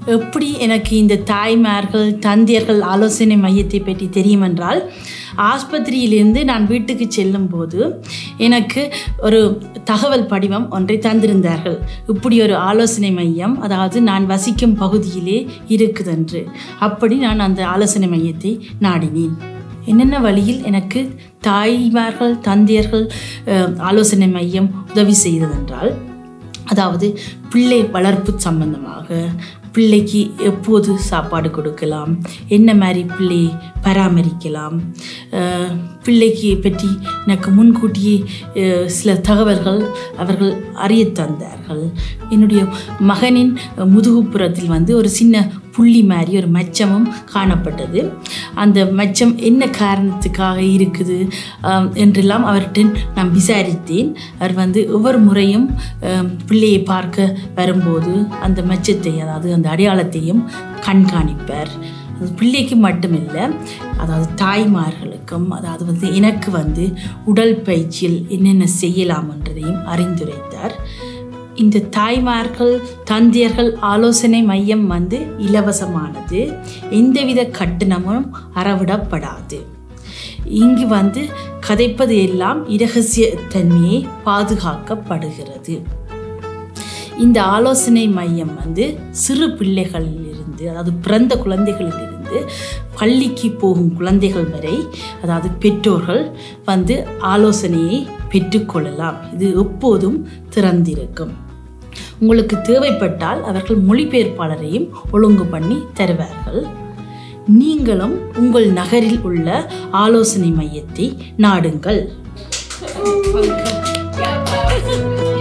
எப்படி எனக்கு இந்த தாய்மார்கள் தந்தையர்கள் ஆலோசனை மையத்தை பற்றி தெரியும் என்றால் ஆஸ்பத்திரியிலிருந்து நான் வீட்டுக்கு செல்லும்போது எனக்கு ஒரு தகவல் படிவம் ஒன்றை தந்திருந்தார்கள் இப்படி ஒரு ஆலோசனை மையம் அதாவது நான் வசிக்கும் பகுதியிலே இருக்குதென்று அப்படி நான் அந்த ஆலோசனை மையத்தை நாடினேன் என்னென்ன வழியில் எனக்கு தாய்மார்கள் தந்தையர்கள் அஹ், ஆலோசனை மையம் உதவி செய்ததென்றால் அதாவது பிள்ளை வளர்ப்பு சம்பந்தமாக பிள்ளைக்கு எப்போது சாப்பாடு கொடுக்கலாம் என்ன மாதிரி பிள்ளையை பராமரிக்கலாம் அஹ், பிள்ளைக்கு பற்றி எனக்கு முன்கூட்டியே அஹ், சில தகவல்கள் அவர்கள் அறிய தந்தார்கள் என்னுடைய மகனின் முதுகுப்புறத்தில் வந்து ஒரு சின்ன புள்ளி மாதிரி ஒரு மச்சமும் காணப்பட்டது அந்த மச்சம் என்ன காரணத்துக்காக இருக்குது ஆம், என்றெல்லாம் அவர்கிட்ட நான் விசாரித்தேன் அவர் வந்து ஒவ்வொரு முறையும் ஆம், பிள்ளையை பார்க்க வரும்போது அந்த மச்சத்தை அதாவது அந்த அடையாளத்தையும் கண்காணிப்பார் அது பிள்ளைக்கு மட்டுமில்லை அதாவது தாய்மார்களுக்கும் அதாவது வந்து எனக்கு வந்து உடல் பயிற்சியில் என்னென்ன செய்யலாம் என்றதையும் அறிந்துரைத்தார் இந்த தாய்மார்கள் தந்தையர்கள் ஆலோசனை மையம் வந்து இலவசமானது எந்தவித கட்டணமும் அறவிடப்படாது இங்கு வந்து கதைப்பது எல்லாம் இரகசிய தன்மையை பாதுகாக்கப்படுகிறது இந்த ஆலோசனை மையம் வந்து சிறு பிள்ளைகளிலிருந்து அதாவது பிறந்த குழந்தைகளிலிருந்து பள்ளிக்கு போகும் குழந்தைகள் வரை அதாவது பெற்றோர்கள் வந்து ஆலோசனையை பெற்றுக்கொள்ளலாம் இது எப்போதும் திறந்திருக்கும் உங்களுக்கு தேவைப்பட்டால் அவர்கள் மொழிபெயர்ப்பாளரையும் ஒழுங்கு பண்ணி தருவார்கள் நீங்களும் உங்கள் நகரில் உள்ள ஆலோசனை மையத்தை நாடுங்கள் Yeah,